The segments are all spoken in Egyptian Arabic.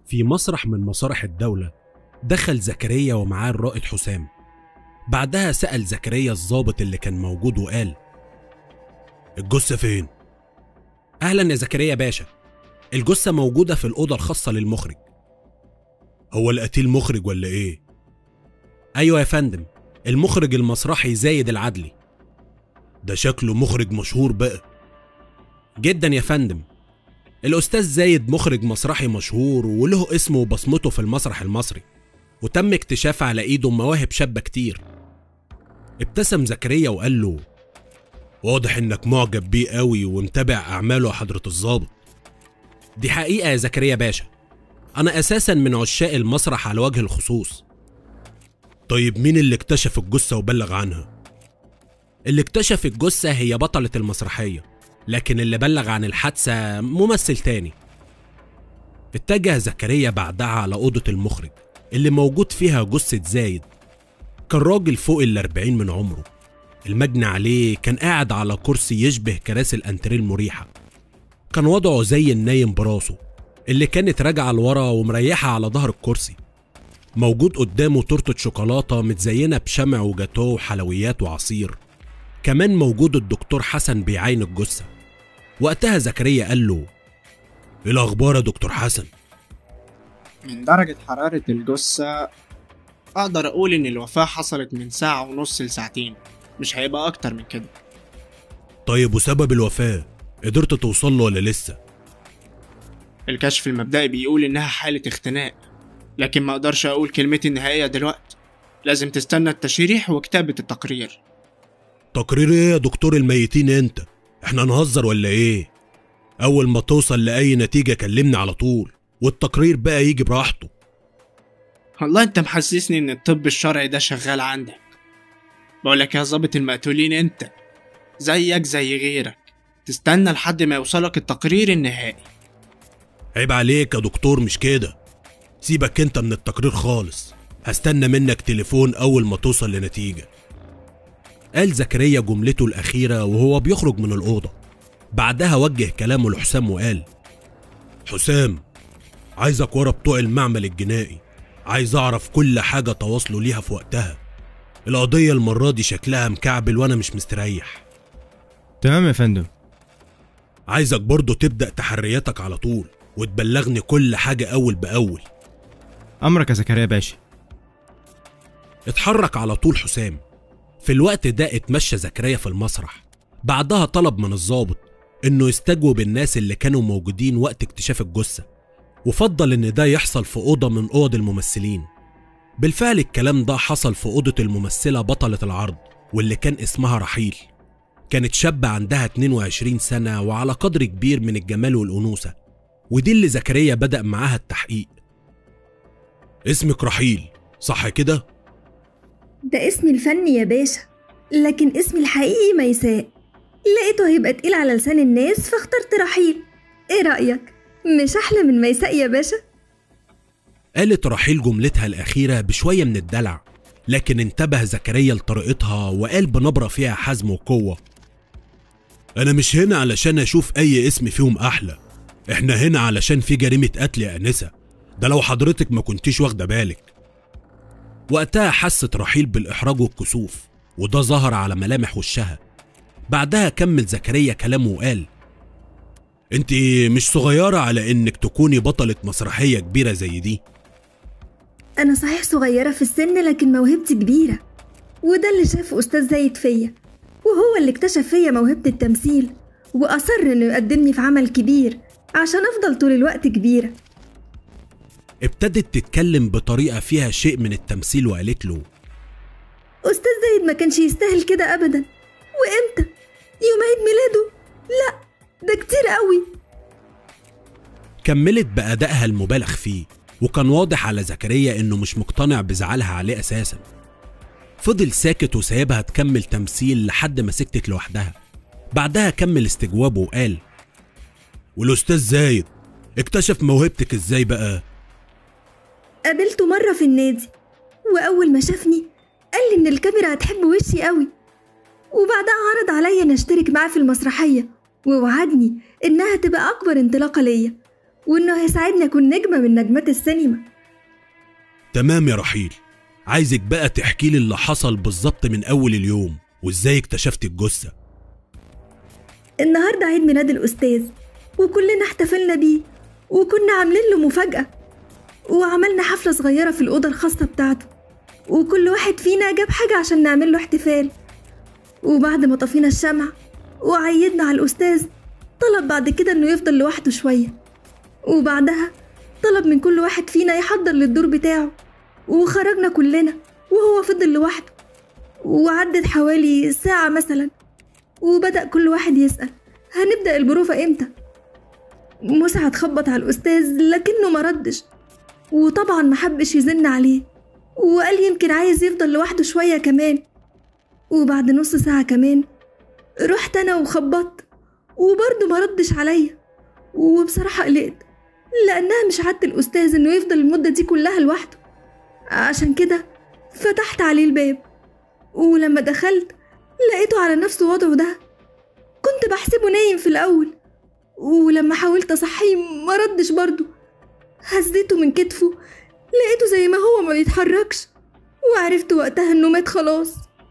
في مسرح من مسارح الدولة دخل زكريا ومعاه الرائد حسام بعدها سأل زكريا الضابط اللي كان موجود وقال الجثة فين؟ أهلا يا زكريا باشا الجثة موجودة في الأوضة الخاصة للمخرج هو القتيل مخرج ولا إيه؟ أيوة يا فندم المخرج المسرحي زايد العدلي ده شكله مخرج مشهور بقى جدا يا فندم الأستاذ زايد مخرج مسرحي مشهور وله اسمه وبصمته في المسرح المصري وتم اكتشاف على ايده مواهب شابة كتير ابتسم زكريا وقال له واضح انك معجب بيه قوي ومتابع اعماله يا حضرة الظابط دي حقيقة يا زكريا باشا انا اساسا من عشاق المسرح على وجه الخصوص طيب مين اللي اكتشف الجثة وبلغ عنها اللي اكتشف الجثة هي بطلة المسرحية لكن اللي بلغ عن الحادثة ممثل تاني اتجه زكريا بعدها على أوضة المخرج اللي موجود فيها جثة زايد كان راجل فوق الأربعين من عمره المجني عليه كان قاعد على كرسي يشبه كراسي الأنتريه المريحة كان وضعه زي النايم براسه اللي كانت راجعة لورا ومريحة على ظهر الكرسي موجود قدامه تورتة شوكولاتة متزينة بشمع وجاتوه وحلويات وعصير كمان موجود الدكتور حسن بيعاين الجثة وقتها زكريا قال له ايه الاخبار يا دكتور حسن من درجة حرارة الجثة أقدر أقول إن الوفاة حصلت من ساعة ونص لساعتين مش هيبقى أكتر من كده طيب وسبب الوفاة قدرت توصل له ولا لسه الكشف المبدئي بيقول إنها حالة اختناق لكن ما أقدرش أقول كلمتي النهائية دلوقتي لازم تستنى التشريح وكتابة التقرير تقرير ايه يا دكتور الميتين انت احنا نهزر ولا ايه اول ما توصل لاي نتيجة كلمني على طول والتقرير بقى يجي براحته والله أنت محسسني إن الطب الشرعي ده شغال عندك بقولك يا ظابط المقتولين أنت زيك زي غيرك تستنى لحد ما يوصلك التقرير النهائي عيب عليك يا دكتور مش كده سيبك انت من التقرير خالص هستنى منك تليفون اول ما توصل لنتيجة قال زكريا جملته الأخيرة وهو بيخرج من الأوضة بعدها وجه كلامه لحسام وقال حسام عايزك ورا بتوع المعمل الجنائي عايز أعرف كل حاجة تواصلوا ليها في وقتها القضية المرة دي شكلها مكعبل وأنا مش مستريح تمام يا فندم عايزك برضه تبدأ تحرياتك على طول وتبلغني كل حاجة أول بأول أمرك يا زكريا باشا اتحرك على طول حسام في الوقت ده اتمشى زكريا في المسرح بعدها طلب من الضابط انه يستجوب الناس اللي كانوا موجودين وقت اكتشاف الجثة وفضل ان ده يحصل في أوضة من أوض الممثلين بالفعل الكلام ده حصل في أوضة الممثلة بطلة العرض واللي كان اسمها رحيل كانت شابة عندها 22 سنة وعلى قدر كبير من الجمال والأنوثة ودي اللي زكريا بدأ معاها التحقيق اسمك رحيل صح كده؟ ده اسمي الفني يا باشا لكن اسمي الحقيقي ميساء لقيته هيبقى تقيل على لسان الناس فاخترت رحيل ايه رأيك؟ مش أحلى من ميساء يا باشا؟ قالت رحيل جملتها الأخيرة بشوية من الدلع لكن انتبه زكريا لطريقتها وقال بنبرة فيها حزم وقوة أنا مش هنا علشان أشوف أي اسم فيهم أحلى إحنا هنا علشان في جريمة قتل يا أنسة ده لو حضرتك ما كنتيش واخدة بالك وقتها حست رحيل بالإحراج والكسوف وده ظهر على ملامح وشها بعدها كمل زكريا كلامه وقال انت مش صغيرة على انك تكوني بطلة مسرحية كبيرة زي دي أنا صحيح صغيرة في السن لكن موهبتي كبيرة وده اللي شافه أستاذ زايد فيا وهو اللي اكتشف فيا موهبة التمثيل وأصر إنه يقدمني في عمل كبير عشان أفضل طول الوقت كبيرة ابتدت تتكلم بطريقة فيها شيء من التمثيل وقالت له أستاذ زايد ما كانش يستاهل كده أبدا وإمتى؟ يوم عيد ميلاده؟ لا ده كتير قوي كملت بأدائها المبالغ فيه وكان واضح على زكريا انه مش مقتنع بزعلها عليه اساسا فضل ساكت وسايبها تكمل تمثيل لحد ما سكتت لوحدها بعدها كمل استجوابه وقال والاستاذ زايد اكتشف موهبتك ازاي بقى قابلته مرة في النادي وأول ما شافني قال لي إن الكاميرا هتحب وشي قوي وبعدها عرض عليا إن أشترك معاه في المسرحية ووعدني إنها تبقى أكبر انطلاقة ليا وإنه هيساعدني أكون نجمة من نجمات السينما تمام يا رحيل عايزك بقى تحكي لي اللي حصل بالظبط من اول اليوم وازاي اكتشفت الجثه النهاردة عيد ميلاد الأستاذ وكلنا احتفلنا بيه وكنا عاملين له مفاجأة وعملنا حفلة صغيرة في الأوضة الخاصة بتاعته وكل واحد فينا جاب حاجة عشان نعمل له احتفال وبعد ما طفينا الشمع وعيدنا على الأستاذ طلب بعد كده إنه يفضل لوحده شوية وبعدها طلب من كل واحد فينا يحضر للدور بتاعه وخرجنا كلنا وهو فضل لوحده وعدت حوالي ساعة مثلا وبدأ كل واحد يسأل هنبدأ البروفة امتى؟ مسعد خبط على الأستاذ لكنه مردش وطبعا محبش يزن عليه وقال يمكن عايز يفضل لوحده شوية كمان وبعد نص ساعة كمان رحت أنا وخبطت وبرضه مردش عليا وبصراحة قلقت لأنها مش عادة الأستاذ إنه يفضل المدة دي كلها لوحده عشان كده فتحت عليه الباب ولما دخلت لقيته على نفس وضعه ده كنت بحسبه نايم في الأول ولما حاولت أصحيه ما ردش برضه هزيته من كتفه لقيته زي ما هو ما بيتحركش وعرفت وقتها إنه مات خلاص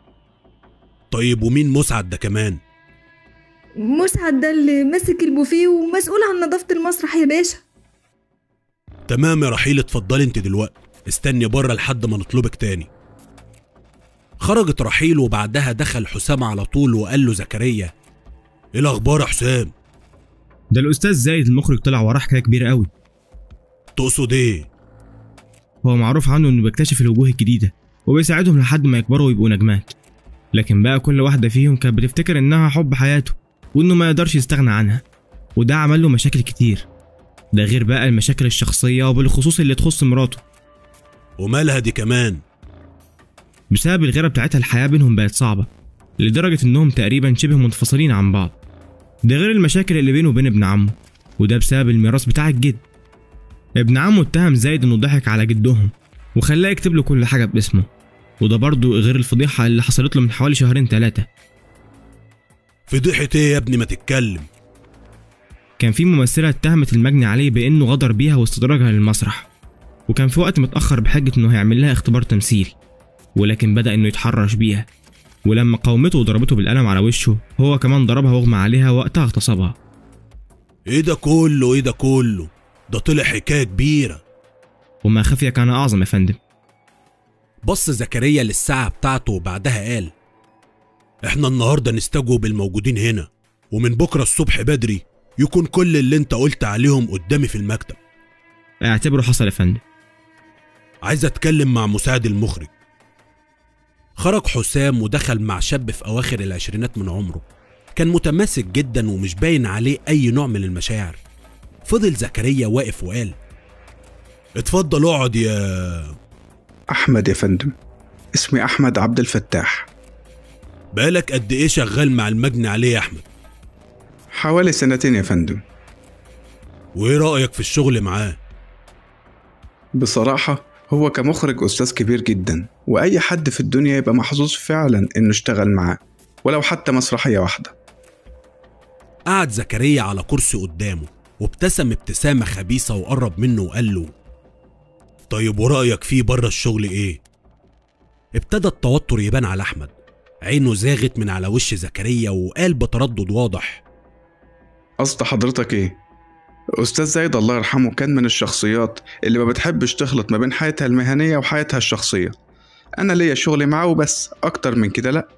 طيب ومين مسعد ده كمان مسعد ده اللي ماسك البوفيه ومسؤول عن نظافة المسرح يا باشا تمام يا رحيل اتفضلي انت دلوقتي استني بره لحد ما نطلبك تاني خرجت رحيل وبعدها دخل حسام على طول وقال له زكريا ايه الاخبار يا حسام ده الاستاذ زايد المخرج طلع وراه حكايه كبيره قوي تقصد ايه هو معروف عنه انه بيكتشف الوجوه الجديده وبيساعدهم لحد ما يكبروا ويبقوا نجمات لكن بقى كل واحده فيهم كانت بتفتكر انها حب حياته وانه ما يقدرش يستغنى عنها وده عمل له مشاكل كتير ده غير بقى المشاكل الشخصيه وبالخصوص اللي تخص مراته ومالها دي كمان بسبب الغيره بتاعتها الحياه بينهم بقت صعبه لدرجه انهم تقريبا شبه منفصلين عن بعض ده غير المشاكل اللي بينه وبين ابن عمه وده بسبب الميراث بتاع الجد ابن عمه اتهم زايد انه ضحك على جدهم وخلاه يكتب له كل حاجه باسمه وده برضه غير الفضيحه اللي حصلت له من حوالي شهرين ثلاثه فضيحة ايه يا ابني ما تتكلم كان في ممثله اتهمت المجني عليه بانه غدر بيها واستدراجها للمسرح وكان في وقت متاخر بحجه انه هيعمل لها اختبار تمثيل ولكن بدا انه يتحرش بيها ولما قاومته وضربته بالقلم على وشه هو كمان ضربها واغمى عليها وقتها اغتصبها ايه ده كله ايه ده كله ده طلع حكاية كبيرة وما خفي كان اعظم يا فندم بص زكريا للساعة بتاعته وبعدها قال احنا النهاردة نستجوب الموجودين هنا ومن بكرة الصبح بدري يكون كل اللي انت قلت عليهم قدامي في المكتب اعتبره حصل يا فندم عايز اتكلم مع مساعد المخرج خرج حسام ودخل مع شاب في اواخر العشرينات من عمره كان متماسك جدا ومش باين عليه اي نوع من المشاعر فضل زكريا واقف وقال اتفضل اقعد يا أحمد يا فندم اسمي أحمد عبد الفتاح بقالك قد ايه شغال مع المجني عليه يا احمد حوالي سنتين يا فندم وايه رايك في الشغل معاه بصراحة هو كمخرج أستاذ كبير جدا وأي حد في الدنيا يبقى محظوظ فعلا إنه اشتغل معاه ولو حتى مسرحية واحدة قعد زكريا على كرسي قدامه وابتسم ابتسامة خبيثة وقرب منه وقال له طيب ورأيك فيه بره الشغل ايه؟ ابتدى التوتر يبان على أحمد عينه زاغت من على وش زكريا وقال بتردد واضح قصد حضرتك إيه؟ أستاذ زايد الله يرحمه كان من الشخصيات اللي ما بتحبش تخلط ما بين حياتها المهنية وحياتها الشخصية أنا ليا شغلي معاه وبس أكتر من كده لأ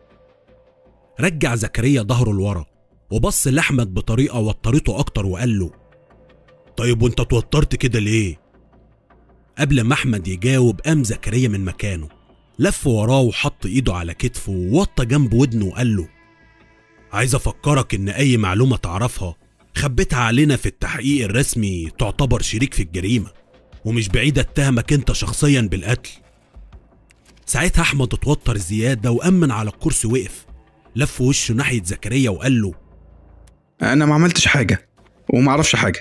رجع زكريا ظهره لورا وبص لأحمد بطريقة وترته أكتر وقال له طيب وانت توترت كده ليه؟ قبل ما أحمد يجاوب قام زكريا من مكانه لف وراه وحط إيده على كتفه ووطى جنب ودنه وقال له عايز أفكرك إن أي معلومة تعرفها خبيتها علينا في التحقيق الرسمي تعتبر شريك في الجريمة ومش بعيد اتهمك انت شخصيا بالقتل ساعتها احمد اتوتر زيادة وأمن على الكرسي وقف لف وشه ناحية زكريا وقال له أنا ما عملتش حاجة ومعرفش حاجة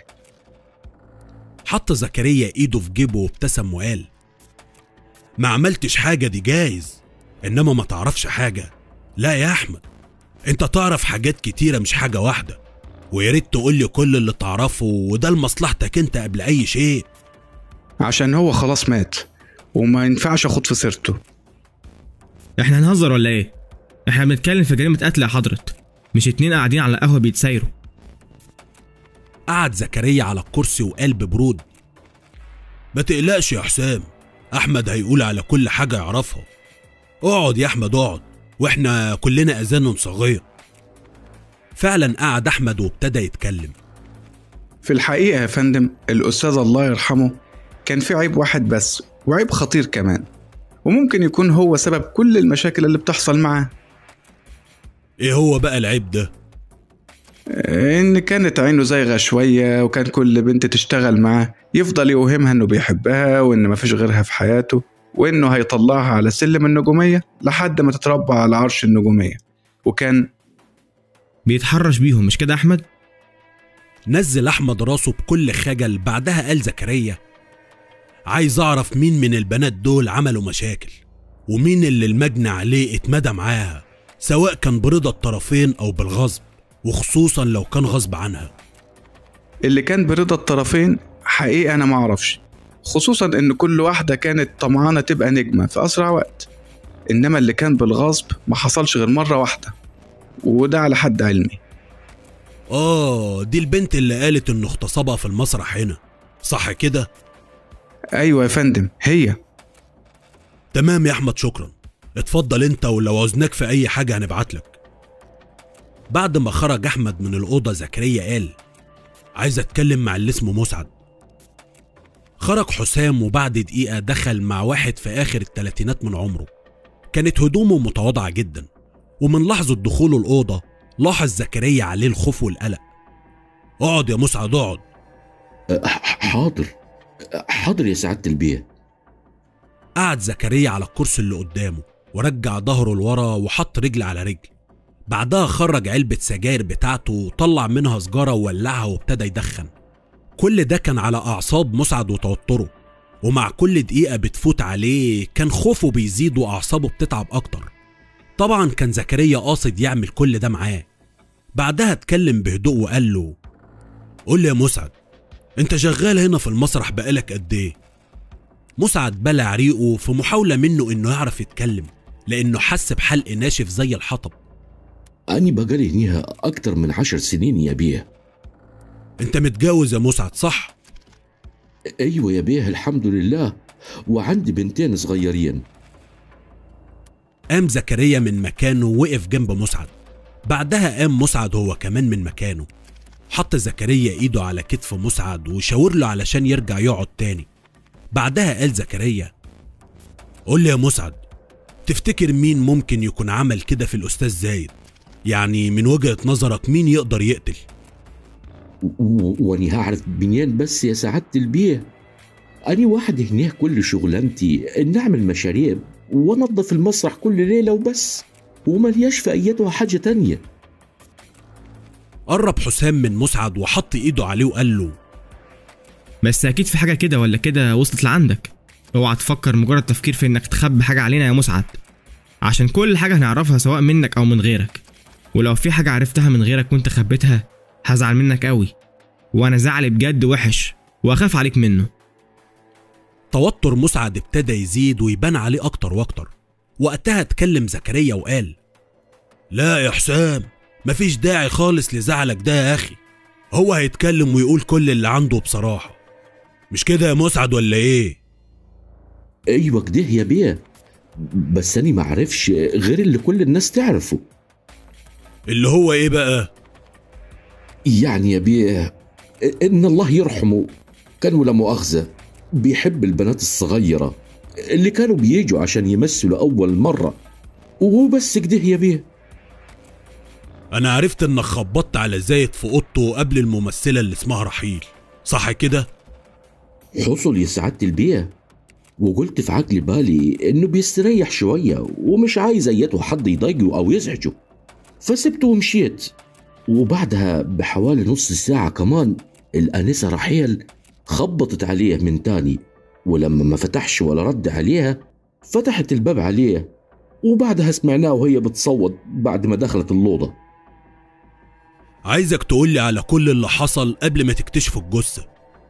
حط زكريا ايده في جيبه وابتسم وقال ما عملتش حاجة دي جايز انما ما تعرفش حاجة لا يا احمد انت تعرف حاجات كتيرة مش حاجة واحدة ويا ريت تقول لي كل اللي تعرفه وده لمصلحتك انت قبل اي شيء عشان هو خلاص مات وما ينفعش اخد في سيرته احنا هنهزر ولا ايه احنا بنتكلم في جريمه قتل يا حضره مش اتنين قاعدين على قهوه بيتسايروا قعد زكريا على الكرسي وقال ببرود ما تقلقش يا حسام احمد هيقول على كل حاجه يعرفها اقعد يا احمد اقعد واحنا كلنا اذان صاغيه فعلا قعد احمد وابتدى يتكلم في الحقيقة يا فندم الأستاذ الله يرحمه كان في عيب واحد بس وعيب خطير كمان وممكن يكون هو سبب كل المشاكل اللي بتحصل معاه ايه هو بقى العيب ده إن كانت عينه زايغة شوية وكان كل بنت تشتغل معاه يفضل يوهمها إنه بيحبها وإن مفيش غيرها في حياته وإنه هيطلعها على سلم النجومية لحد ما تتربى على عرش النجومية وكان بيتحرش بيهم مش كده يا احمد نزل احمد راسه بكل خجل بعدها قال زكريا عايز اعرف مين من البنات دول عملوا مشاكل ومين اللي المجني عليه اتمدى معاها سواء كان برضا الطرفين او بالغصب وخصوصا لو كان غصب عنها اللي كان برضا الطرفين حقيقة أنا معرفش خصوصا إن كل واحدة كانت طمعانة تبقى نجمة في أسرع وقت إنما اللي كان بالغصب ما حصلش غير مرة واحدة وده على حد علمي اه دي البنت اللي قالت انه اغتصبها في المسرح هنا صح كده أيوة يا فندم هي تمام يا احمد شكرا اتفضل انت ولو عوزناك في اي حاجه هنبعت لك بعد ما خرج احمد من الاوضه زكريا قال عايز اتكلم مع اللي اسمه مسعد خرج حسام وبعد دقيقه دخل مع واحد في اخر الثلاثينات من عمره كانت هدومه متواضعه جدا ومن لحظه دخوله الاوضه لاحظ زكريا عليه الخوف والقلق اقعد يا مسعد اقعد ح- حاضر حاضر يا سعادة البيه قعد زكريا على الكرسي اللي قدامه ورجع ظهره لورا وحط رجل على رجل بعدها خرج علبة سجاير بتاعته وطلع منها سجارة وولعها وابتدى يدخن كل ده كان على أعصاب مسعد وتوتره ومع كل دقيقة بتفوت عليه كان خوفه بيزيد وأعصابه بتتعب أكتر طبعا كان زكريا قاصد يعمل كل ده معاه بعدها اتكلم بهدوء وقال له قول لي يا مسعد انت شغال هنا في المسرح بقالك قد ايه مسعد بلع ريقه في محاولة منه انه يعرف يتكلم لانه حس بحلق ناشف زي الحطب أني بقالي هنيها أكتر من عشر سنين يا بيه انت متجوز يا مسعد صح أيوة يا بيه الحمد لله وعندي بنتين صغيرين قام زكريا من مكانه وقف جنب مسعد بعدها قام مسعد هو كمان من مكانه حط زكريا ايده على كتف مسعد وشاور له علشان يرجع يقعد تاني بعدها قال زكريا قول لي يا مسعد تفتكر مين ممكن يكون عمل كده في الاستاذ زايد يعني من وجهة نظرك مين يقدر يقتل و- وأني هعرف منين بس يا سعادة البيه أني واحد هنيه كل شغلانتي إن أعمل مشاريب وأنظف المسرح كل ليلة وبس وملياش في أيتها حاجة تانية قرب حسام من مسعد وحط ايده عليه وقال له بس اكيد في حاجه كده ولا كده وصلت لعندك اوعى تفكر مجرد تفكير في انك تخبي حاجه علينا يا مسعد عشان كل حاجه هنعرفها سواء منك او من غيرك ولو في حاجه عرفتها من غيرك وانت خبيتها هزعل منك قوي وانا زعلي بجد وحش واخاف عليك منه توتر مسعد ابتدى يزيد ويبان عليه أكتر وأكتر وقتها اتكلم زكريا وقال لا يا حسام مفيش داعي خالص لزعلك ده يا أخي هو هيتكلم ويقول كل اللي عنده بصراحة مش كده يا مسعد ولا إيه؟ أيوة كده يا بيه بس أني معرفش غير اللي كل الناس تعرفه اللي هو إيه بقى؟ يعني يا بيه إن الله يرحمه كان ولا مؤاخذة بيحب البنات الصغيرة اللي كانوا بيجوا عشان يمثلوا أول مرة وبس كده يا بيه أنا عرفت إنك خبطت على زايد في أوضته قبل الممثلة اللي اسمها رحيل صح كده؟ حصل يا سعادة البيه وقلت في عقل بالي إنه بيستريح شوية ومش عايز أيته حد يضايقه أو يزعجه فسبته ومشيت وبعدها بحوالي نص ساعة كمان الآنسة رحيل خبطت عليه من تاني ولما ما فتحش ولا رد عليها فتحت الباب عليه وبعدها سمعناه وهي بتصوت بعد ما دخلت اللوضة عايزك تقولي على كل اللي حصل قبل ما تكتشفوا الجثة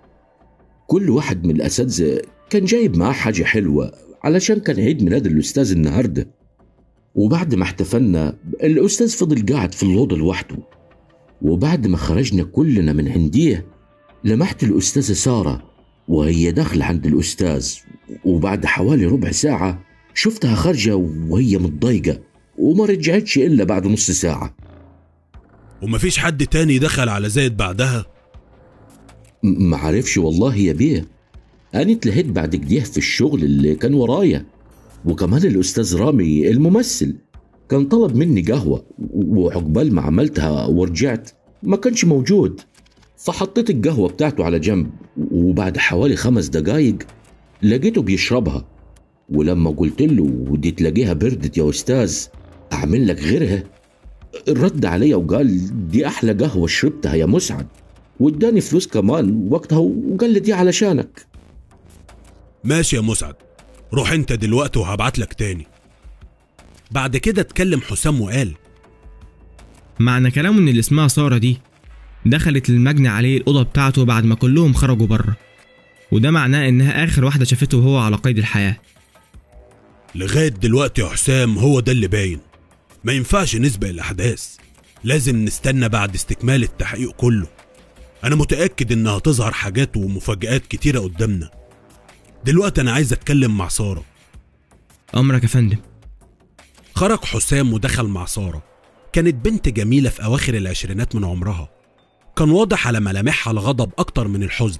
كل واحد من الأساتذة كان جايب معاه حاجة حلوة علشان كان عيد ميلاد الأستاذ النهاردة وبعد ما احتفلنا الأستاذ فضل قاعد في الأوضة لوحده وبعد ما خرجنا كلنا من عنديه لمحت الأستاذة سارة وهي داخلة عند الأستاذ وبعد حوالي ربع ساعة شفتها خارجة وهي متضايقة وما رجعتش إلا بعد نص ساعة ومفيش حد تاني دخل على زايد بعدها م- معرفش والله يا بيه أنا اتلهيت بعد كده في الشغل اللي كان ورايا وكمان الأستاذ رامي الممثل كان طلب مني قهوة وعقبال ما عملتها ورجعت ما كانش موجود فحطيت القهوة بتاعته على جنب وبعد حوالي خمس دقايق لقيته بيشربها ولما قلت له دي تلاقيها بردت يا أستاذ أعمل لك غيرها رد عليا وقال دي أحلى قهوة شربتها يا مسعد واداني فلوس كمان وقتها وقال لي دي علشانك ماشي يا مسعد روح انت دلوقتي وهبعت لك تاني بعد كده اتكلم حسام وقال معنى كلامه ان اللي اسمها ساره دي دخلت المجني عليه الاوضه بتاعته بعد ما كلهم خرجوا بره وده معناه انها اخر واحده شافته وهو على قيد الحياه لغاية دلوقتي يا حسام هو ده اللي باين ما ينفعش نسبق الأحداث لازم نستنى بعد استكمال التحقيق كله أنا متأكد إنها تظهر حاجات ومفاجآت كتيرة قدامنا دلوقتي أنا عايز أتكلم مع سارة امرك يا فندم خرج حسام ودخل مع سارة كانت بنت جميلة في أواخر العشرينات من عمرها كان واضح على ملامحها الغضب أكتر من الحزن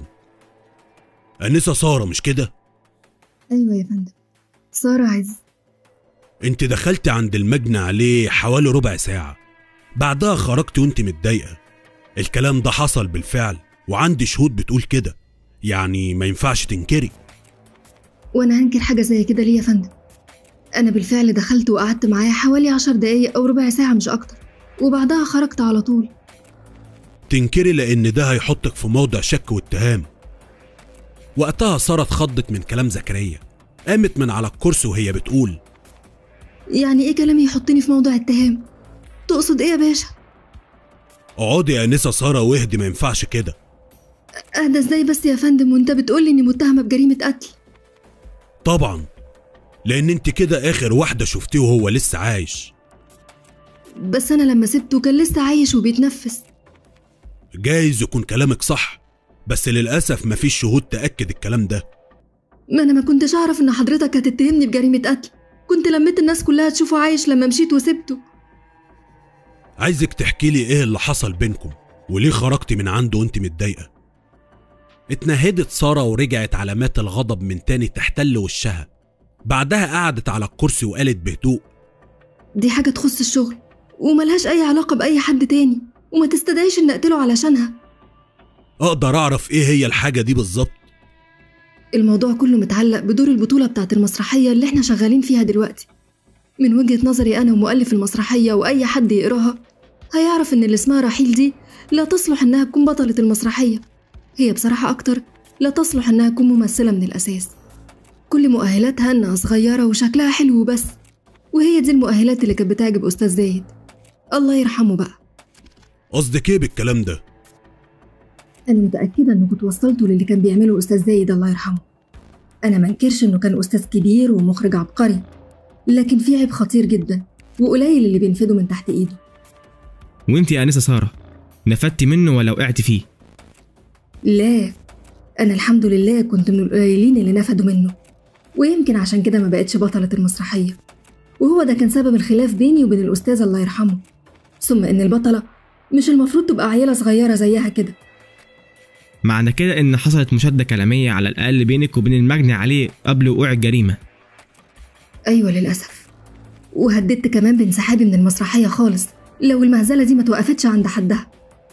أنسة سارة مش كده؟ أيوة يا فندم سارة عز انت دخلت عند المجني عليه حوالي ربع ساعة بعدها خرجت وانت متضايقة الكلام ده حصل بالفعل وعندي شهود بتقول كده يعني ما ينفعش تنكري وأنا هنكر حاجة زي كده ليه يا فندم أنا بالفعل دخلت وقعدت معاه حوالي عشر دقايق أو ربع ساعة مش أكتر وبعدها خرجت على طول تنكري لان ده هيحطك في موضع شك واتهام وقتها سارة اتخضت من كلام زكريا قامت من على الكرسي وهي بتقول يعني إيه كلامي يحطني في موضع اتهام تقصد إيه يا باشا اقعدي يا انسة سارة واهدي ما ينفعش كده أهدى إزاي بس يا فندم وأنت بتقولي إني متهمة بجريمة قتل طبعا لان انت كده اخر واحدة شفتيه وهو لسه عايش بس أنا لما سبته كان لسه عايش وبيتنفس جايز يكون كلامك صح بس للأسف مفيش شهود تأكد الكلام ده ما أنا ما كنتش أعرف إن حضرتك هتتهمني بجريمة قتل كنت لميت الناس كلها تشوفه عايش لما مشيت وسبته عايزك تحكي لي ايه اللي حصل بينكم وليه خرجتي من عنده وانت متضايقة اتنهدت سارة ورجعت علامات الغضب من تاني تحتل وشها بعدها قعدت على الكرسي وقالت بهدوء دي حاجة تخص الشغل وملهاش أي علاقة بأي حد تاني وما تستدعيش إن أقتله علشانها اقدر اعرف ايه هي الحاجة دي بالظبط الموضوع كله متعلق بدور البطولة بتاعت المسرحية اللي احنا شغالين فيها دلوقتي من وجهة نظري أنا ومؤلف المسرحية وأي حد يقراها هيعرف إن اللي اسمها رحيل دي لا تصلح إنها تكون بطلة المسرحية هي بصراحة أكتر لا تصلح إنها تكون ممثلة من الأساس كل مؤهلاتها إنها صغيرة وشكلها حلو بس وهي دي المؤهلات اللي كانت بتعجب أستاذ زايد الله يرحمه بقى قصدك ايه بالكلام ده أنا متأكدة إنكم توصلتوا للي كان بيعمله أستاذ زايد الله يرحمه أنا منكرش إنه كان أستاذ كبير ومخرج عبقري لكن في عيب خطير جدا وقليل اللي بينفده من تحت إيده وانت يا انسه ساره نفدتي منه ولا وقعتي فيه لا أنا الحمد لله كنت من القليلين اللي نفدوا منه ويمكن عشان كده ما بقتش بطلة المسرحية وهو ده كان سبب الخلاف بيني وبين الأستاذ الله يرحمه ثم إن البطلة مش المفروض تبقى عيلة صغيرة زيها كده معنى كده ان حصلت مشاده كلاميه على الاقل بينك وبين المجني عليه قبل وقوع الجريمه أيوة للأسف وهددت كمان بانسحابي من المسرحية خالص لو المهزلة دي ما توقفتش عند حدها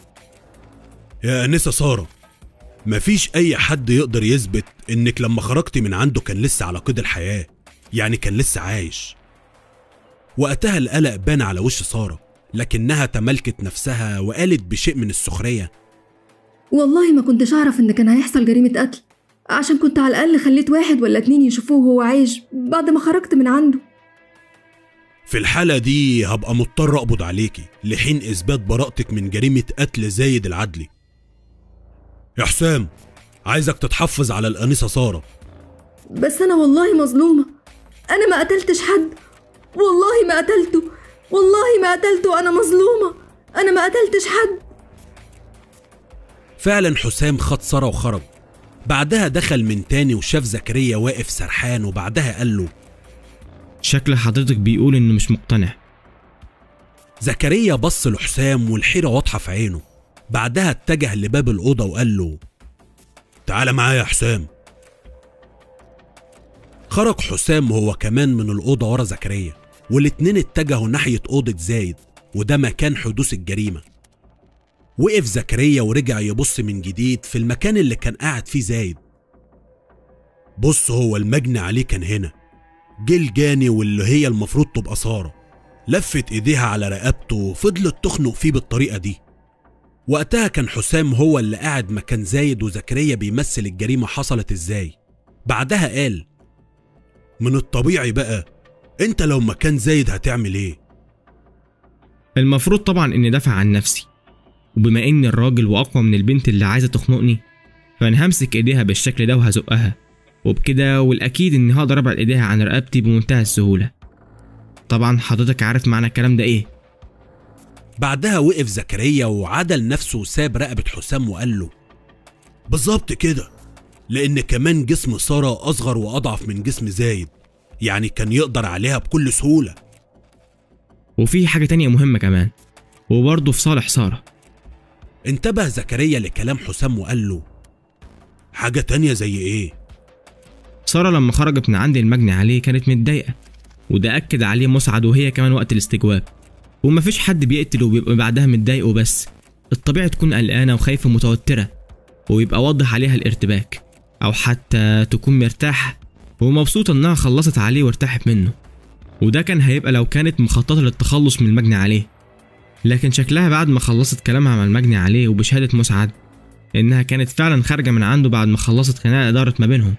يا انسة سارة مفيش اي حد يقدر يثبت انك لما خرجتي من عنده كان لسه على قيد الحياة يعني كان لسه عايش وقتها القلق بان على وش سارة لكنها تملكت نفسها وقالت بشيء من السخرية والله ما كنتش أعرف إن كان هيحصل جريمة قتل عشان كنت على الأقل خليت واحد ولا اتنين يشوفوه وهو عايش بعد ما خرجت من عنده في الحالة دي هبقى مضطر أقبض عليكي لحين إثبات براءتك من جريمة قتل زايد العدلي يا حسام عايزك تتحفظ على الأنسة سارة بس أنا والله مظلومة أنا ما قتلتش حد والله ما قتلته والله ما قتلته أنا مظلومة أنا ما قتلتش حد فعلا حسام خد سارة وخرج بعدها دخل من تاني وشاف زكريا واقف سرحان وبعدها قال له شكل حضرتك بيقول انه مش مقتنع زكريا بص لحسام والحيرة واضحة في عينه بعدها اتجه لباب الأوضة وقال له تعالى معايا يا حسام خرج حسام هو كمان من الأوضة ورا زكريا والاتنين اتجهوا ناحية أوضة زايد وده مكان حدوث الجريمة وقف زكريا ورجع يبص من جديد في المكان اللي كان قاعد فيه زايد بص هو المجني عليه كان هنا جه الجاني واللي هي المفروض تبقى سارة لفت ايديها على رقبته وفضلت تخنق فيه بالطريقة دي وقتها كان حسام هو اللي قاعد مكان زايد وزكريا بيمثل الجريمة حصلت ازاي بعدها قال من الطبيعي بقى انت لو مكان زايد هتعمل ايه المفروض طبعا اني دافع عن نفسي وبما اني الراجل واقوى من البنت اللي عايزه تخنقني فانا همسك ايديها بالشكل ده وهزقها وبكده والاكيد اني هقدر ابعد ايديها عن رقبتي بمنتهى السهوله طبعا حضرتك عارف معنى الكلام ده ايه بعدها وقف زكريا وعدل نفسه وساب رقبة حسام وقال له بالظبط كده لأن كمان جسم سارة أصغر وأضعف من جسم زايد يعني كان يقدر عليها بكل سهولة وفي حاجه تانية مهمه كمان وبرضه في صالح ساره انتبه زكريا لكلام حسام وقال له حاجة تانية زي إيه؟ ساره لما خرجت من عند المجني عليه كانت متضايقه وده اكد عليه مسعد وهي كمان وقت الاستجواب ومفيش حد بيقتل وبيبقى بعدها متضايق وبس الطبيعي تكون قلقانه وخايفه ومتوتره ويبقى واضح عليها الارتباك او حتى تكون مرتاحه ومبسوطه انها خلصت عليه وارتاحت منه وده كان هيبقى لو كانت مخططه للتخلص من المجني عليه لكن شكلها بعد ما خلصت كلامها مع المجني عليه وبشهاده مسعد انها كانت فعلا خارجه من عنده بعد ما خلصت خناقه دارت ما بينهم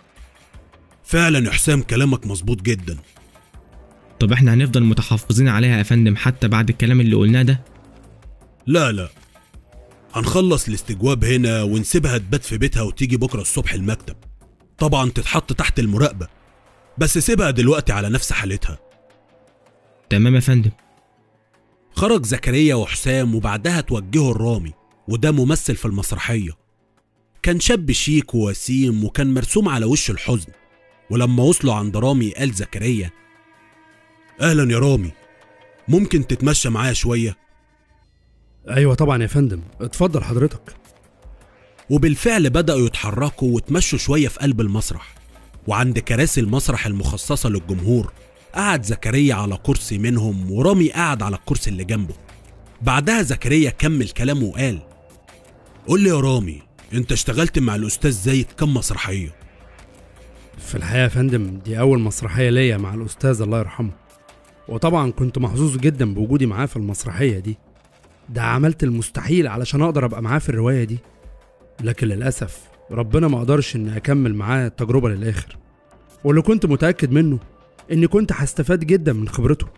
فعلا يا حسام كلامك مظبوط جدا طب احنا هنفضل متحفظين عليها يا فندم حتى بعد الكلام اللي قلناه ده لا لا هنخلص الاستجواب هنا ونسيبها تبات في بيتها وتيجي بكرة الصبح المكتب طبعا تتحط تحت المراقبة بس سيبها دلوقتي على نفس حالتها تمام يا فندم خرج زكريا وحسام وبعدها توجهوا الرامي وده ممثل في المسرحية كان شاب شيك ووسيم وكان مرسوم على وشه الحزن ولما وصلوا عند رامي قال زكريا أهلا يا رامي ممكن تتمشى معايا شوية ايوه طبعا يا فندم اتفضل حضرتك وبالفعل بدأوا يتحركوا وتمشوا شوية في قلب المسرح وعند كراسي المسرح المخصصة للجمهور قعد زكريا على كرسي منهم ورامي قعد على الكرسي اللي جنبه بعدها زكريا كمل كلامه وقال قول لي يا رامي انت اشتغلت مع الأستاذ زايد كم مسرحية في الحقيقه يا فندم دي اول مسرحيه ليا مع الاستاذ الله يرحمه وطبعا كنت محظوظ جدا بوجودي معاه في المسرحيه دي ده عملت المستحيل علشان اقدر ابقى معاه في الروايه دي لكن للاسف ربنا ما قدرش اني اكمل معاه التجربه للاخر واللي كنت متاكد منه اني كنت هستفاد جدا من خبرته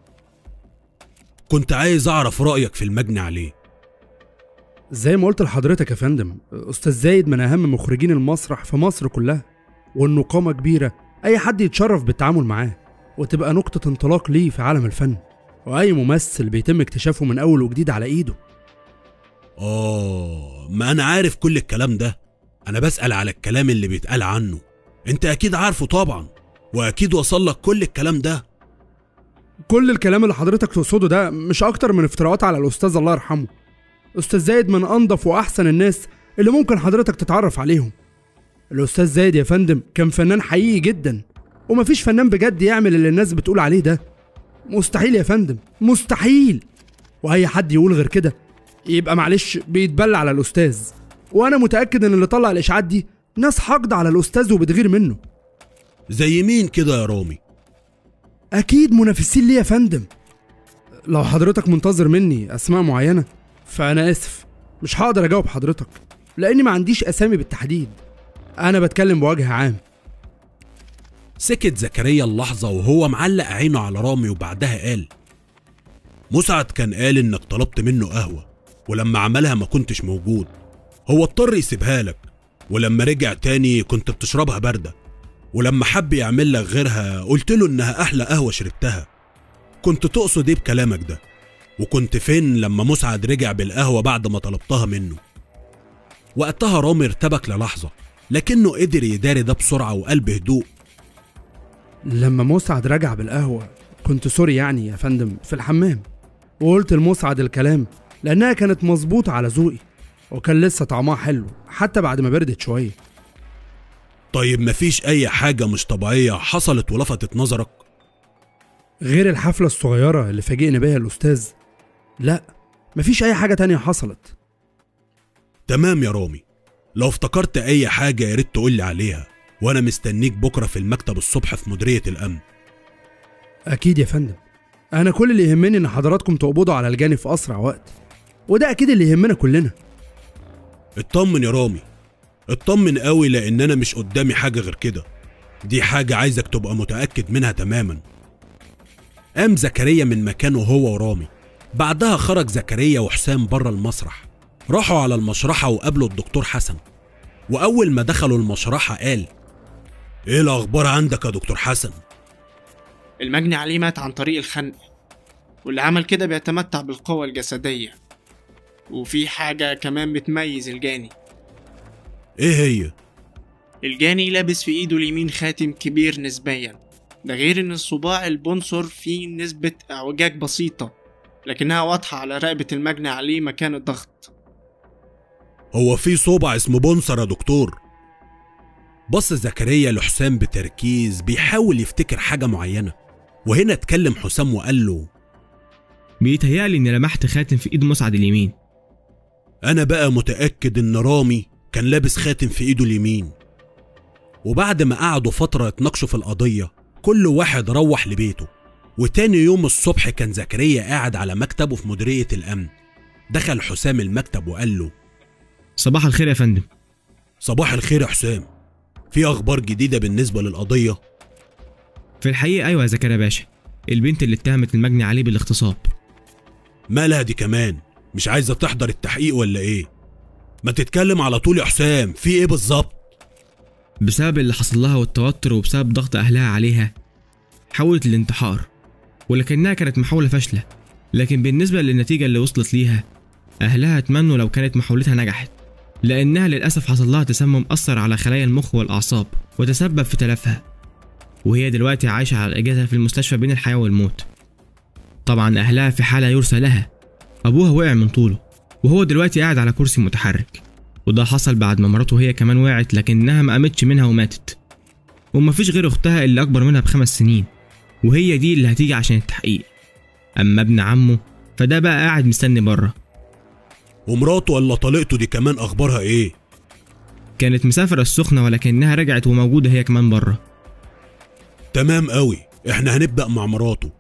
كنت عايز أعرف رأيك في المجني عليه زي ما قلت لحضرتك يا فندم استاذ زايد من اهم مخرجين المسرح في مصر كلها وانه قامه كبيره اي حد يتشرف بالتعامل معاه وتبقى نقطه انطلاق ليه في عالم الفن واي ممثل بيتم اكتشافه من اول وجديد على ايده آه ما أنا عارف كل الكلام ده أنا بسأل على الكلام اللي بيتقال عنه أنت أكيد عارفه طبعا وأكيد وصل لك كل الكلام ده كل الكلام اللي حضرتك تقصده ده مش اكتر من افتراءات على الاستاذ الله يرحمه استاذ زايد من انظف واحسن الناس اللي ممكن حضرتك تتعرف عليهم الاستاذ زايد يا فندم كان فنان حقيقي جدا ومفيش فنان بجد يعمل اللي الناس بتقول عليه ده مستحيل يا فندم مستحيل واي حد يقول غير كده يبقى معلش بيتبلى على الاستاذ وانا متاكد ان اللي طلع الاشاعات دي ناس حاقده على الاستاذ وبتغير منه زي مين كده يا رامي اكيد منافسين ليه يا فندم لو حضرتك منتظر مني اسماء معينه فانا اسف مش هقدر اجاوب حضرتك لاني ما عنديش اسامي بالتحديد انا بتكلم بوجه عام سكت زكريا اللحظة وهو معلق عينه على رامي وبعدها قال مسعد كان قال انك طلبت منه قهوة ولما عملها ما كنتش موجود هو اضطر يسيبها لك ولما رجع تاني كنت بتشربها باردة ولما حب يعمل لك غيرها قلت له انها احلى قهوة شربتها كنت تقصد ايه بكلامك ده وكنت فين لما مسعد رجع بالقهوة بعد ما طلبتها منه وقتها رامي ارتبك للحظة لكنه قدر يداري ده بسرعة وقال بهدوء لما مسعد رجع بالقهوة كنت سوري يعني يا فندم في الحمام وقلت لمسعد الكلام لأنها كانت مظبوطة على ذوقي وكان لسه طعمها حلو حتى بعد ما بردت شوية طيب مفيش أي حاجة مش طبيعية حصلت ولفتت نظرك غير الحفلة الصغيرة اللي فاجئني بيها الأستاذ لا مفيش أي حاجة تانية حصلت تمام يا رامي لو افتكرت أي حاجة يا ريت تقولي عليها وأنا مستنيك بكرة في المكتب الصبح في مديرية الأمن أكيد يا فندم أنا كل اللي يهمني إن حضراتكم تقبضوا على الجاني في أسرع وقت وده أكيد اللي يهمنا كلنا اطمن يا رامي اطمن قوي لان انا مش قدامي حاجه غير كده دي حاجه عايزك تبقى متاكد منها تماما قام زكريا من مكانه هو ورامي بعدها خرج زكريا وحسام بره المسرح راحوا على المشرحه وقابلوا الدكتور حسن واول ما دخلوا المشرحه قال ايه الاخبار عندك يا دكتور حسن المجني عليه مات عن طريق الخنق واللي عمل كده بيتمتع بالقوة الجسدية وفي حاجة كمان بتميز الجاني ايه هي الجاني لابس في ايده اليمين خاتم كبير نسبيا ده غير ان الصباع البنصر فيه نسبة اعوجاج بسيطة لكنها واضحة على رقبة المجني عليه مكان الضغط هو في صوبع اسمه بونصر يا دكتور بص زكريا لحسام بتركيز بيحاول يفتكر حاجة معينة وهنا اتكلم حسام وقال له بيتهيألي إني لمحت خاتم في إيد مسعد اليمين أنا بقى متأكد إن رامي كان لابس خاتم في إيده اليمين وبعد ما قعدوا فترة يتناقشوا في القضية كل واحد روح لبيته وتاني يوم الصبح كان زكريا قاعد على مكتبه في مديرية الأمن دخل حسام المكتب وقال له صباح الخير يا فندم صباح الخير يا حسام في أخبار جديدة بالنسبة للقضية في الحقيقة أيوة يا زكريا باشا البنت اللي اتهمت المجني عليه بالاغتصاب مالها دي كمان مش عايزة تحضر التحقيق ولا إيه ما تتكلم على طول يا حسام في إيه بالظبط بسبب اللي حصل لها والتوتر وبسبب ضغط أهلها عليها حاولت الانتحار ولكنها كانت محاولة فاشلة لكن بالنسبة للنتيجة اللي وصلت ليها أهلها اتمنوا لو كانت محاولتها نجحت لأنها للأسف حصل لها تسمم أثر على خلايا المخ والأعصاب وتسبب في تلفها وهي دلوقتي عايشة على الأجهزة في المستشفى بين الحياة والموت طبعا أهلها في حالة يرثى لها أبوها وقع من طوله وهو دلوقتي قاعد على كرسي متحرك وده حصل بعد ما مراته هي كمان وقعت لكنها ما قامتش منها وماتت ومفيش غير أختها اللي أكبر منها بخمس سنين وهي دي اللي هتيجي عشان التحقيق أما ابن عمه فده بقى قاعد مستني بره ومراته ولا طليقته دي كمان أخبارها إيه كانت مسافرة السخنة ولكنها رجعت وموجودة هي كمان بره تمام قوي احنا هنبدأ مع مراته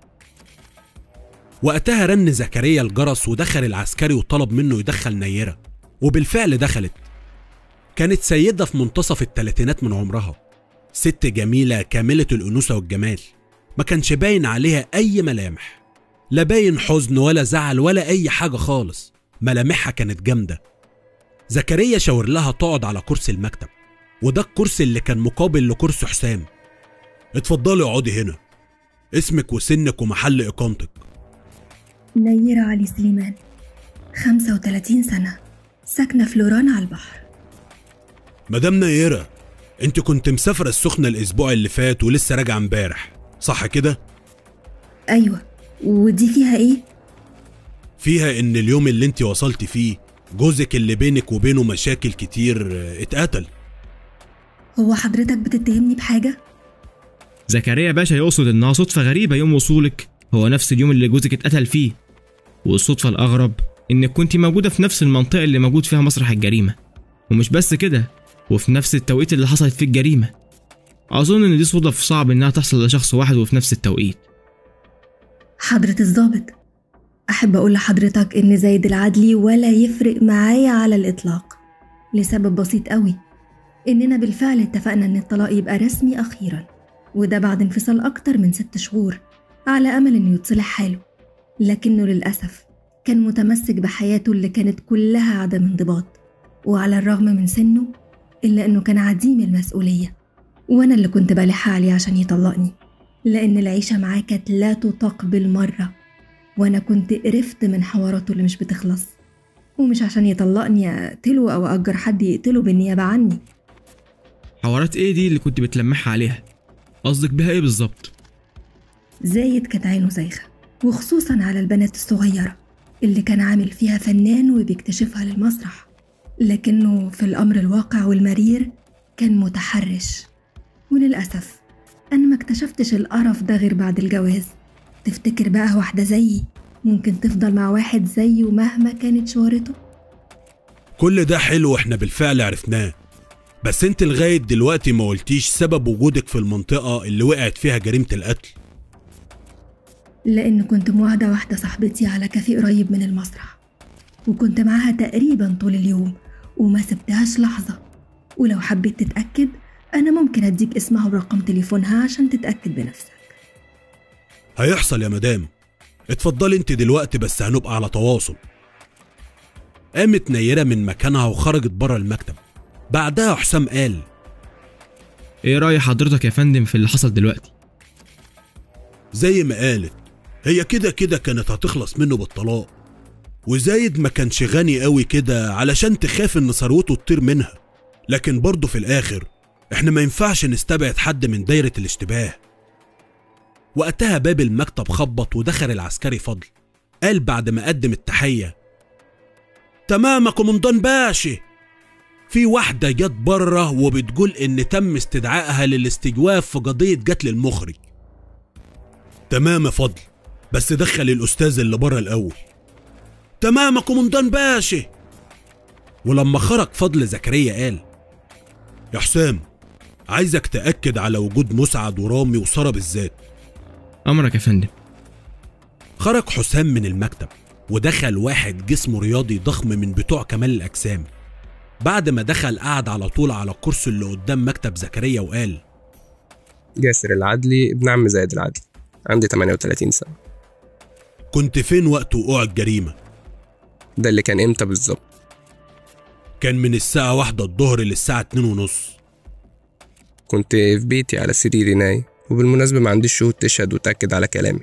وقتها رن زكريا الجرس ودخل العسكري وطلب منه يدخل نيرة وبالفعل دخلت كانت سيدة في منتصف الثلاثينات من عمرها ست جميلة كاملة الأنوثة والجمال ما كانش باين عليها أي ملامح لا باين حزن ولا زعل ولا أي حاجة خالص ملامحها كانت جامدة زكريا شاور لها تقعد على كرسي المكتب وده الكرسي اللي كان مقابل لكرسي حسام اتفضلي اقعدي هنا اسمك وسنك ومحل إقامتك نيرة علي سليمان 35 سنة ساكنة في لوران على البحر مدام نيرة انت كنت مسافرة السخنة الأسبوع اللي فات ولسه راجعة امبارح صح كده؟ أيوة ودي فيها إيه؟ فيها إن اليوم اللي انت وصلت فيه جوزك اللي بينك وبينه مشاكل كتير اه، اتقتل هو حضرتك بتتهمني بحاجة؟ زكريا باشا يقصد إنها صدفة غريبة يوم وصولك هو نفس اليوم اللي جوزك اتقتل فيه والصدفة الأغرب إنك كنت موجودة في نفس المنطقة اللي موجود فيها مسرح الجريمة ومش بس كده وفي نفس التوقيت اللي حصلت فيه الجريمة أظن إن دي صدف صعب إنها تحصل لشخص واحد وفي نفس التوقيت حضرة الضابط أحب أقول لحضرتك إن زايد العدلي ولا يفرق معايا على الإطلاق لسبب بسيط قوي إننا بالفعل اتفقنا إن الطلاق يبقى رسمي أخيرا وده بعد انفصال أكتر من ست شهور على أمل إنه يتصلح حاله لكنه للأسف كان متمسك بحياته اللي كانت كلها عدم انضباط وعلى الرغم من سنه إلا إنه كان عديم المسؤولية وأنا اللي كنت بلح عليه عشان يطلقني لأن العيشة معاه كانت لا تطاق بالمرة وأنا كنت قرفت من حواراته اللي مش بتخلص ومش عشان يطلقني أقتله أو أجر حد يقتله بالنيابة عني حوارات ايه دي اللي كنت بتلمحها عليها قصدك بها ايه بالظبط زايد كانت عينه زايغة وخصوصا على البنات الصغيرة اللي كان عامل فيها فنان وبيكتشفها للمسرح لكنه في الأمر الواقع والمرير كان متحرش وللأسف أنا ما اكتشفتش القرف ده غير بعد الجواز تفتكر بقى واحدة زيي ممكن تفضل مع واحد زيه مهما كانت شهرته كل ده حلو احنا بالفعل عرفناه بس انت لغاية دلوقتي ما قلتيش سبب وجودك في المنطقة اللي وقعت فيها جريمة القتل لأن كنت موعدة واحدة صاحبتي على كافيه قريب من المسرح وكنت معاها تقريبا طول اليوم وما سبتهاش لحظة ولو حبيت تتأكد أنا ممكن أديك اسمها ورقم تليفونها عشان تتأكد بنفسك هيحصل يا مدام اتفضلي انت دلوقتي بس هنبقى على تواصل قامت نيرة من مكانها وخرجت بره المكتب بعدها حسام قال ايه رأي حضرتك يا فندم في اللي حصل دلوقتي زي ما قالت هي كده كده كانت هتخلص منه بالطلاق وزايد ما كانش غني قوي كده علشان تخاف ان ثروته تطير منها لكن برضه في الاخر احنا ما ينفعش نستبعد حد من دايرة الاشتباه وقتها باب المكتب خبط ودخل العسكري فضل قال بعد ما قدم التحية تمام يا كومندان باشا في واحدة جت بره وبتقول إن تم استدعائها للاستجواب في قضية قتل المخرج تمام يا فضل بس دخل الأستاذ اللي بره الأول تمام يا كومندان باشا ولما خرج فضل زكريا قال يا حسام عايزك تأكد على وجود مسعد ورامي وسارة بالذات امرك يا فندم خرج حسام من المكتب ودخل واحد جسمه رياضي ضخم من بتوع كمال الأجسام بعد ما دخل قعد على طول على الكرسي اللي قدام مكتب زكريا وقال جاسر العدلي ابن عم زايد العدلي عندي 38 سنة كنت فين وقت وقوع الجريمة ده اللي كان امتى بالظبط كان من الساعة واحدة الظهر للساعة اتنين ونص كنت في بيتي على سريري نايم وبالمناسبة ما عنديش شهود تشهد وتأكد على كلامي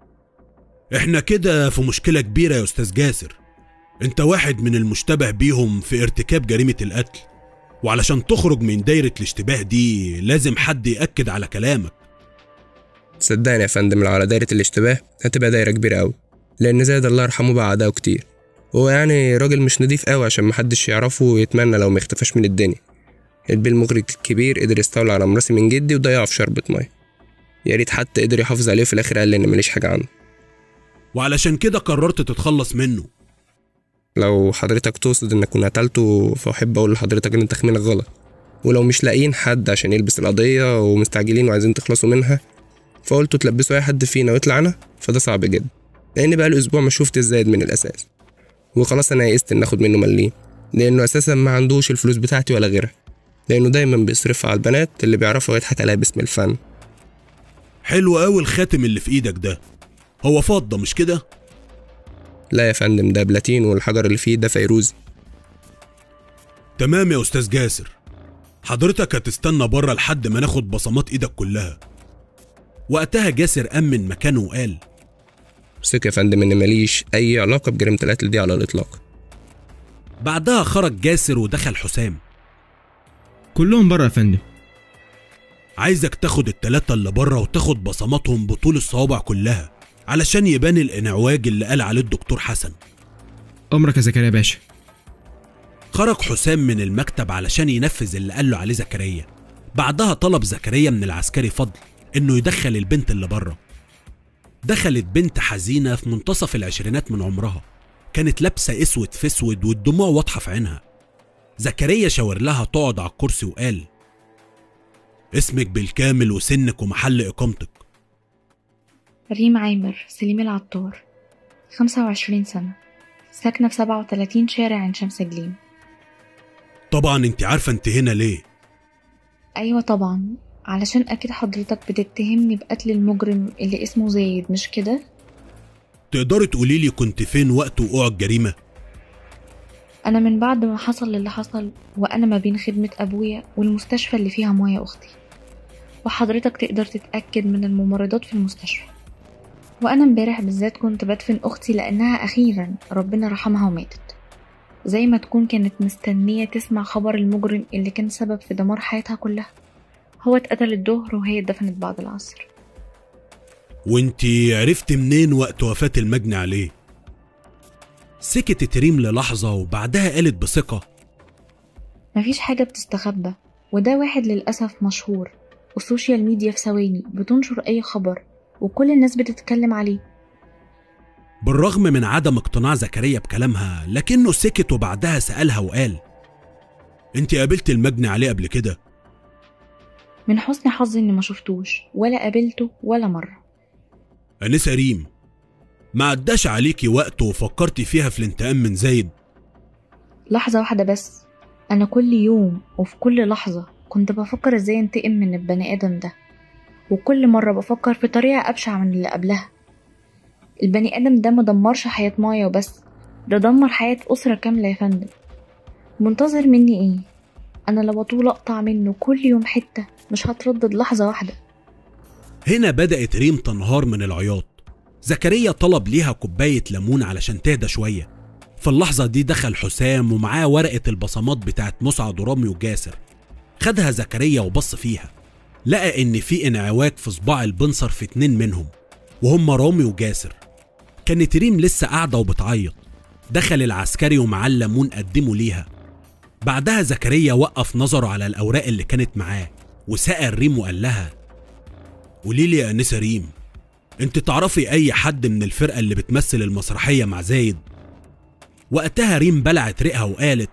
احنا كده في مشكلة كبيرة يا أستاذ جاسر انت واحد من المشتبه بيهم في ارتكاب جريمة القتل وعلشان تخرج من دايرة الاشتباه دي لازم حد يأكد على كلامك صدقني يا فندم لو على دايرة الاشتباه هتبقى دايرة كبيرة أوي لأن زايد الله يرحمه بقى أعدائه كتير هو يعني راجل مش نضيف أوي عشان محدش يعرفه ويتمنى لو ما اختفاش من الدنيا البيه المخرج الكبير قدر يستولى على مراسي من جدي وضيعه في شربة مية يا ريت حتى قدر يحافظ عليه وفي الآخر قال لي إن ماليش حاجة عنه وعلشان كده قررت تتخلص منه لو حضرتك تقصد انك كنت قتلته فاحب اقول لحضرتك ان تخمينك غلط ولو مش لاقيين حد عشان يلبس القضية ومستعجلين وعايزين تخلصوا منها فقلتوا تلبسوا اي حد فينا ويطلع انا فده صعب جدا لان بقى اسبوع ما شفت الزايد من الاساس وخلاص انا يئست ان اخد منه مليم لانه اساسا ما عندوش الفلوس بتاعتي ولا غيرها لانه دايما بيصرفها على البنات اللي بيعرفوا يضحك عليها باسم الفن حلو قوي الخاتم اللي في ايدك ده هو فضة مش كده لا يا فندم ده بلاتين والحجر اللي فيه ده فيروزي تمام يا أستاذ جاسر حضرتك هتستنى بره لحد ما ناخد بصمات ايدك كلها وقتها جاسر أمن مكانه وقال ثق يا فندم ان ماليش اي علاقة بجريمة القتل دي على الاطلاق بعدها خرج جاسر ودخل حسام كلهم بره يا فندم عايزك تاخد التلاتة اللي بره وتاخد بصماتهم بطول الصوابع كلها علشان يبان الانعواج اللي قال عليه الدكتور حسن امرك يا زكريا باشا خرج حسام من المكتب علشان ينفذ اللي قال له عليه زكريا بعدها طلب زكريا من العسكري فضل انه يدخل البنت اللي بره دخلت بنت حزينة في منتصف العشرينات من عمرها كانت لابسة اسود في اسود والدموع واضحة في عينها زكريا شاور لها تقعد على الكرسي وقال اسمك بالكامل وسنك ومحل اقامتك ريم عامر سليم العطار خمسة وعشرين سنة ساكنة في سبعة وتلاتين شارع عين شمس جليم طبعا انت عارفة انت هنا ليه أيوة طبعا علشان أكيد حضرتك بتتهمني بقتل المجرم اللي اسمه زايد مش كده؟ تقدري تقولي لي كنت فين وقت وقوع الجريمة أنا من بعد ما حصل اللي حصل وأنا ما بين خدمة أبويا والمستشفى اللي فيها مايا أختي وحضرتك تقدر تتأكد من الممرضات في المستشفى وأنا امبارح بالذات كنت بدفن أختي لأنها أخيرا ربنا رحمها وماتت زي ما تكون كانت مستنية تسمع خبر المجرم اللي كان سبب في دمار حياتها كلها هو اتقتل الظهر وهي اتدفنت بعد العصر وانتي عرفت منين وقت وفاة المجني عليه سكتت ريم للحظة وبعدها قالت بثقة مفيش حاجة بتستخبى وده واحد للأسف مشهور والسوشيال ميديا في ثواني بتنشر أي خبر وكل الناس بتتكلم عليه بالرغم من عدم اقتناع زكريا بكلامها لكنه سكت وبعدها سألها وقال انت قابلت المجني عليه قبل كده من حسن حظي إني ما شفتوش ولا قابلته ولا مرة أنسة ريم ما عداش عليكي وقت وفكرتي فيها في الانتقام من زايد لحظة واحدة بس أنا كل يوم وفي كل لحظة كنت بفكر إزاي أنتقم من البني آدم ده وكل مرة بفكر في طريقة أبشع من اللي قبلها البني آدم ده مدمرش حياة مايا وبس ده دمر حياة أسرة كاملة يا فندم منتظر مني إيه؟ أنا لو أطول أقطع منه كل يوم حتة مش هتردد لحظة واحدة هنا بدأت ريم تنهار من العياط زكريا طلب ليها كوباية ليمون علشان تهدى شوية في اللحظة دي دخل حسام ومعاه ورقة البصمات بتاعت مسعد ورامي وجاسر خدها زكريا وبص فيها لقى إن في انعواج في صباع البنصر في اتنين منهم وهم رامي وجاسر كانت ريم لسه قاعدة وبتعيط دخل العسكري ومعاه الليمون قدمه ليها بعدها زكريا وقف نظره على الأوراق اللي كانت معاه وسأل ريم وقال لها قولي لي يا أنسة ريم انت تعرفي أي حد من الفرقة اللي بتمثل المسرحية مع زايد وقتها ريم بلعت ريقها وقالت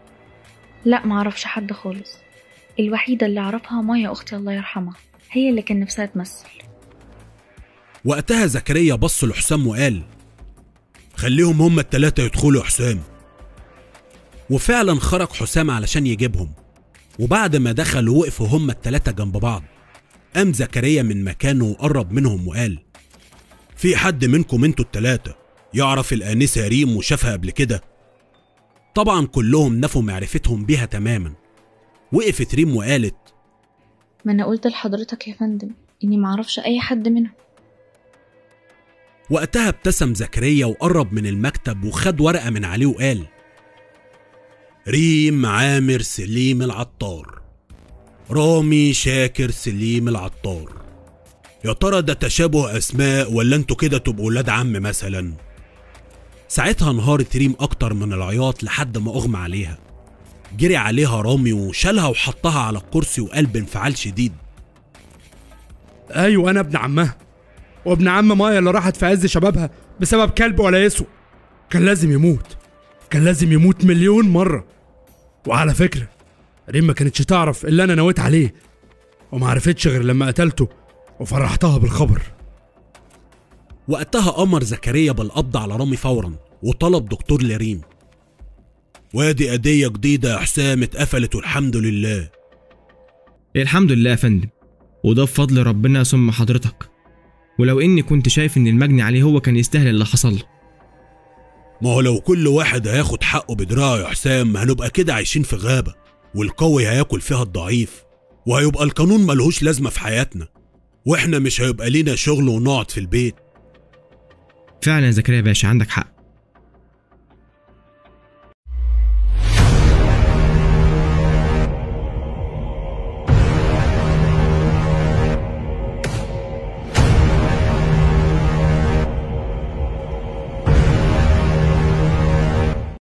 لا معرفش حد خالص الوحيدة اللي أعرفها مايا أختي الله يرحمها هي اللي كان نفسها تمثل وقتها زكريا بص لحسام وقال خليهم هما التلاتة يدخلوا يا حسام وفعلا خرج حسام علشان يجيبهم وبعد ما دخلوا وقفوا هما التلاتة جنب بعض قام زكريا من مكانه وقرب منهم وقال في حد منكم انتوا التلاتة يعرف الآنسة ريم وشافها قبل كده طبعا كلهم نفوا معرفتهم بيها تماما وقفت ريم وقالت ما أنا قلت لحضرتك يا فندم إني معرفش أي حد منهم وقتها ابتسم زكريا وقرب من المكتب وخد ورقة من عليه وقال ريم عامر سليم العطار رامي شاكر سليم العطار يا ترى ده تشابه أسماء ولا انتوا كده تبقوا ولاد عم مثلا ساعتها انهارت ريم أكتر من العياط لحد ما أغمى عليها جري عليها رامي وشالها وحطها على الكرسي وقال بانفعال شديد ايوه انا ابن عمها وابن عم مايا اللي راحت في عز شبابها بسبب كلب ولا يسوى كان لازم يموت كان لازم يموت مليون مرة وعلى فكرة ريم ما كانتش تعرف اللي انا نويت عليه وما عرفتش غير لما قتلته وفرحتها بالخبر وقتها أمر زكريا بالقبض على رامي فورا وطلب دكتور لريم وادي قضية جديدة يا حسام اتقفلت والحمد لله الحمد لله يا فندم وده بفضل ربنا ثم حضرتك ولو اني كنت شايف ان المجني عليه هو كان يستاهل اللي حصل له ما هو لو كل واحد هياخد حقه بدراعه يا حسام هنبقى كده عايشين في غابة والقوي هياكل فيها الضعيف وهيبقى القانون ملهوش لازمة في حياتنا واحنا مش هيبقى لينا شغل ونقعد في البيت فعلا يا زكريا باشا عندك حق